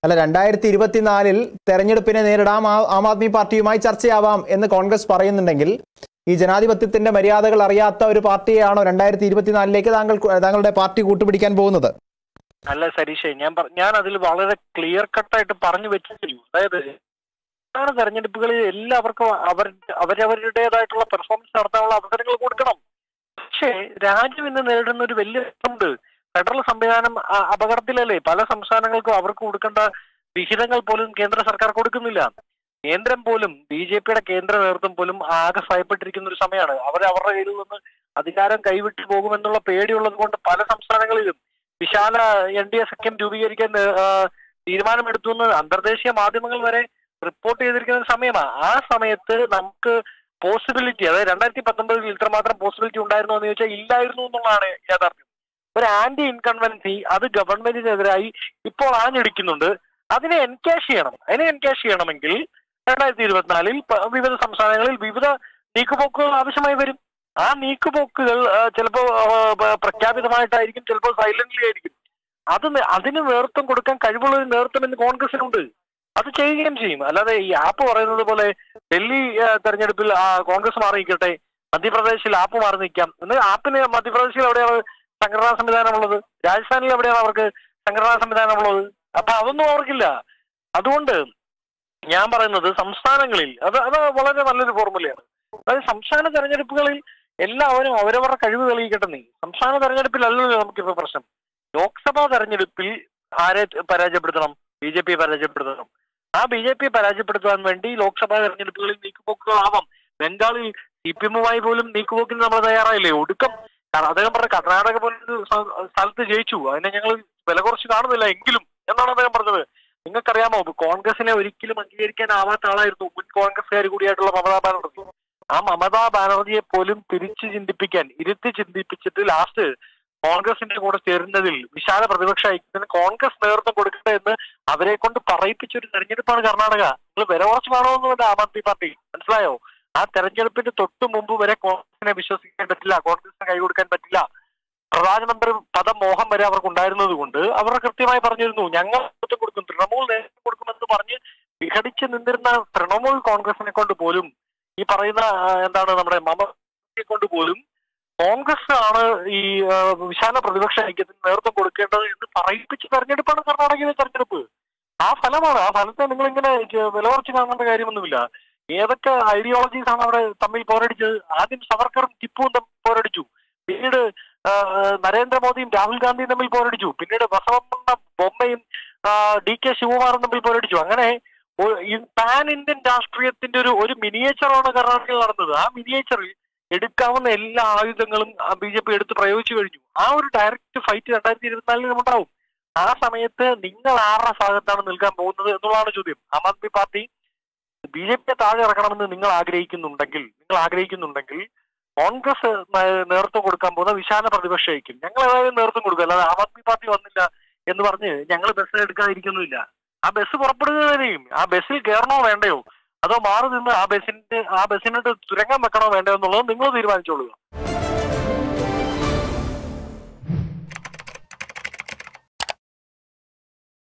അല്ല രണ്ടായിരത്തി ഇരുപത്തിനാലിൽ തെരഞ്ഞെടുപ്പിനെ നേരിടാം ആ- ആം ആദ്മി പാർട്ടിയുമായി ചർച്ചയാവാം എന്ന് കോൺഗ്രസ് പറയുന്നുണ്ടെങ്കിൽ ഈ ജനാധിപത്യത്തിന്റെ മര്യാദകൾ അറിയാത്ത ഒരു പാർട്ടിയാണോ രണ്ടായിരത്തി ഇരുപത്തിനാലിലേക്ക് താങ്കൾ താങ്കളുടെ പാർട്ടി കൂട്ടുപിടിക്കാൻ പോകുന്നത് അല്ല സരീഷേ ഞാൻ പറ- ഞാൻ അതിൽ വളരെ ക്ലിയർ കട്ടായിട്ട് പറഞ്ഞു വെച്ചിരിക്കും അതായത് സംസ്ഥാന തെരഞ്ഞെടുപ്പുകളിൽ എല്ലാവർക്കും അവർ അവരവരുടേതായിട്ടുള്ള പെർഫോമൻസ് നടത്താനുള്ള അവസരങ്ങൾ കൊടുക്കണം പക്ഷേ രാജ്യം ഇന്ന് നേരിടുന്ന ഒരു വലിയ പ്രശ്നമുണ്ട് ഫെഡറൽ സംവിധാനം അ- അപകടത്തിലല്ലേ പല സംസ്ഥാനങ്ങൾക്കും അവർക്ക് കൊടുക്കേണ്ട വിഹിതങ്ങൾ പോലും കേന്ദ്ര സർക്കാർ കൊടുക്കുന്നില്ല കേന്ദ്രം പോലും ബി ജെ പിയുടെ കേന്ദ്ര നേതൃത്വം പോലും ആകെ ഭയപ്പെട്ടിരിക്കുന്ന ഒരു സമയമാണ് അവർ അവരുടെ കയ്യിൽ നിന്ന് അധികാരം കൈവിട്ടു പോകുമെന്നുള്ള പേടിയുള്ളത് കൊണ്ട് പല സംസ്ഥാനങ്ങളിലും വിശാല എൻ ഡി എ സഖ്യം രൂപീകരിക്കാൻ ആ, തീരുമാനമെടുത്തു എന്ന് അന്തർദേശീയ മാധ്യമങ്ങൾ വരെ റിപ്പോർട്ട് ചെയ്തിരിക്കുന്ന ഒരു സമയമാണ് ആ സമയത്ത് നമുക്ക് പോസിബിലിറ്റി അതായത് രണ്ടായിരത്തി പത്തൊമ്പതിൽ ഇത്രമാത്രം പോസിബിലിറ്റി ഉണ്ടായിരുന്നോ എന്ന് ചോദിച്ചാൽ ഇല്ലായിരുന്നു എന്നുള്ളതാണ് യാഥാർത്ഥ്യം ഒരു ആന്റി ഇൻകൺവൻസി അത് ഗവൺമെന്റിനെതിരായി ഇപ്പോൾ ആഞ്ഞടിക്കുന്നുണ്ട് അതിനെ എൻകാഷ് ചെയ്യണം അതിനെ എൻകാഷ് ചെയ്യണമെങ്കിൽ രണ്ടായിരത്തി ഇരുപത്തിനാലിൽ പ- വിവിധ സംസ്ഥാനങ്ങളിൽ വിവിധ നീക്കുപോക്കുകൾ ആവശ്യമായി വരും ആ നീക്കുപോക്കുകൾ ചിലപ്പോൾ പ്രഖ്യാപിതമായിട്ടായിരിക്കും ചിലപ്പോൾ സൈലന്റ്ലി ആയിരിക്കും അത് ന- അതിന് നേതൃത്വം കൊടുക്കാൻ കഴിവുള്ള ഒരു നേതൃത്വം ഇന്ന് കോൺഗ്രസിനുണ്ട് അത് ചെയ്യുകയും ചെയ്യും അല്ലാതെ ഈ ആപ്പ് പറയുന്നത് പോലെ ഡൽഹി ആ, തെരഞ്ഞെടുപ്പിൽ ആ, കോൺഗ്രസ് മാറി നിൽക്കട്ടെ മധ്യപ്രദേശിൽ ആപ്പ് മാറി നിൽക്കാം എന്ന് ആപ്പിന് മധ്യപ്രദേശിൽ എവിടെയാണ് സംഘടനാ സംവിധാനമുള്ളത് രാജസ്ഥാനിൽ എവിടെയാണ് അവർക്ക് സംഘടനാ സംവിധാനമുള്ളത് അപ്പൊ അതൊന്നും അവർക്കില്ല അതുകൊണ്ട് ഞാൻ പറയുന്നത് സംസ്ഥാനങ്ങളിൽ അത് അത് വളരെ നല്ലൊരു ഫോർമുലയാണ് അതായത് സംസ്ഥാന തെരഞ്ഞെടുപ്പുകളിൽ എല്ലാവരും അവരവരുടെ കഴിവ് തെളിയിക്കട്ടെ നീ സംസ്ഥാന തെരഞ്ഞെടുപ്പിലല്ലല്ലോ നമുക്കിപ്പോ പ്രശ്നം ലോക്സഭാ തെരഞ്ഞെടുപ്പിൽ ആരെ പരാജയപ്പെടുത്തണം ബി ജെ പി പരാജയപ്പെടുത്തണം ആ ബി ജെ പി പരാജയപ്പെടുത്താൻ വേണ്ടി ലോക്സഭാ തെരഞ്ഞെടുപ്പുകളിൽ നീക്കുപോക്കുകളാവാം ബംഗാളിൽ സി പി എമ്മുമായി പോലും നീക്കുപോക്കിന് നമ്മൾ തയ്യാറായില്ലേ ഒടുക്കം കാരണം അദ്ദേഹം പറഞ്ഞ കർണാടക പോലൊരു സ്ഥ- സ്ഥലത്ത് ജയിച്ചു അതിനെ ഞങ്ങൾ വില കുറച്ച് കാണുന്നില്ല എങ്കിലും എന്നാണ് അദ്ദേഹം പറഞ്ഞത് നിങ്ങൾക്കറിയാമോ കോൺഗ്രസിനെ ഒരിക്കലും അംഗീകരിക്കാനാവാത്ത ആളായിരുന്നു മുൻ കോൺഗ്രസ്സുകാർ കൂടിയായിട്ടുള്ള മമതാ ബാനർജി ആ മമതാ ബാനർജിയെ പോലും തിരിച്ചു ചിന്തിപ്പിക്കാൻ ഇരുത്തി ചിന്തിപ്പിച്ചിട്ട് ലാസ്റ്റ് കോൺഗ്രസിന്റെ കൂടെ ചേരുന്നതിൽ വിശാല പ്രതിപക്ഷ ഐക്യത്തിന് കോൺഗ്രസ് നേതൃത്വം കൊടുക്കട്ടെ എന്ന് അവരെ കൊണ്ട് പറയിപ്പിച്ച ഒരു തെരഞ്ഞെടുപ്പാണ് കർണാടക നിങ്ങൾ വില കുറച്ച് കാണുമെന്നുണ്ട് ആം ആദ്മി പാർട്ടി മനസ്സിലായോ ആ തെരഞ്ഞെടുപ്പിന്റെ തൊട്ടു മുമ്പ് വരെ കോൺഗ്രസിനെ വിശ്വസിക്കാൻ പറ്റില്ല കോൺഗ്രസിനെ കൈകൊടുക്കാൻ പറ്റില്ല പ്രധാനമന്ത്രി പദം മോഹം വരെ അവർക്ക് ഉണ്ടായിരുന്നത് കൊണ്ട് അവർ കൃത്യമായി പറഞ്ഞിരുന്നു ഞങ്ങൾ നേതൃത്വം കൊടുക്കും തൃണമൂൽ നേതൃത്വം കൊടുക്കുമെന്ന് പറഞ്ഞ് വിഘടിച്ച് നിന്നിരുന്ന തൃണമൂൽ കോൺഗ്രസിനെ കൊണ്ട് പോലും ഈ പറയുന്ന ആ, എന്താണ് നമ്മുടെ മമതയെ കൊണ്ട് പോലും കോൺഗ്രസ് ആണ് ഈ ആ, വിശാല പ്രതിപക്ഷ ഐക്യത്തിന് നേതൃത്വം കൊടുക്കേണ്ടത് എന്ന് പറയിപ്പിച്ച തെരഞ്ഞെടുപ്പാണ് കർണാടകയിലെ തെരഞ്ഞെടുപ്പ് ആ ഫലമാണ് ആ ഫലത്തെ നിങ്ങൾ ഇങ്ങനെ വില കുറച്ച് കാണേണ്ട കാര്യമൊന്നുമില്ല ഏതൊക്കെ ഐഡിയോളജീസ് ആണ് അവിടെ തമ്മിൽ പോരടിച്ചത് ആദ്യം സവർക്കറും ടിപ്പുവും തമ്മിൽ പോരടിച്ചു പിന്നീട് ആ, നരേന്ദ്രമോദിയും രാഹുൽ ഗാന്ധിയും തമ്മിൽ പോരടിച്ചു പിന്നീട് ബസവണ്ണ ബൊമ്മയും ആ, ഡി കെ ശിവകുമാറും തമ്മിൽ പോരടിച്ചു അങ്ങനെ ഒ- ഈ പാൻ ഇന്ത്യൻ രാഷ്ട്രീയത്തിന്റെ ഒരു ഒരു മിനിയേച്ചറാണ് കർണാടകയിൽ നടന്നത് ആ മിനിയേച്ചറിൽ എടുക്കാവുന്ന എല്ലാ ആയുധങ്ങളും ബി ജെ പി എടുത്ത് പ്രയോഗിച്ചു കഴിഞ്ഞു ആ ഒരു ഡയറക്റ്റ് ഫൈറ്റ് രണ്ടായിരത്തി ഇരുപത്തിനാലിൽ ഉണ്ടാവും ആ സമയത്ത് നിങ്ങൾ ആരുടെ ഭാഗത്താണ് നിൽക്കാൻ പോകുന്നത് എന്നുള്ളതാണ് ചോദ്യം ആം ആദ്മി പാർട്ടി ബി ജെ പിയെ താഴെ ഇറക്കണമെന്ന് നിങ്ങൾ ആഗ്രഹിക്കുന്നുണ്ടെങ്കിൽ നിങ്ങൾ ആഗ്രഹിക്കുന്നുണ്ടെങ്കിൽ കോൺഗ്രസ് നേ- നേതൃത്വം കൊടുക്കാൻ പോകുന്ന വിശാല പ്രതിപക്ഷമായിരിക്കും ഞങ്ങൾ ഏതായാലും നേതൃത്വം കൊടുക്കും അല്ലാതെ ആം ആദ്മി പാർട്ടി വന്നില്ല എന്ന് പറഞ്ഞ് ഞങ്ങൾ ബസ് എടുക്കാതിരിക്കുന്നില്ല ആ ബസ് പുറപ്പെടുക തന്നെയും ആ ബസ്സിൽ കയറണോ വേണ്ടയോ അതോ മാറി നിന്ന് ആ ബസ്സിന്റെ ആ ബസ്സിനോട്ട് തുരങ്കം വെക്കണോ വേണ്ടയോ എന്നുള്ളത് നിങ്ങൾ തീരുമാനിച്ചോളുക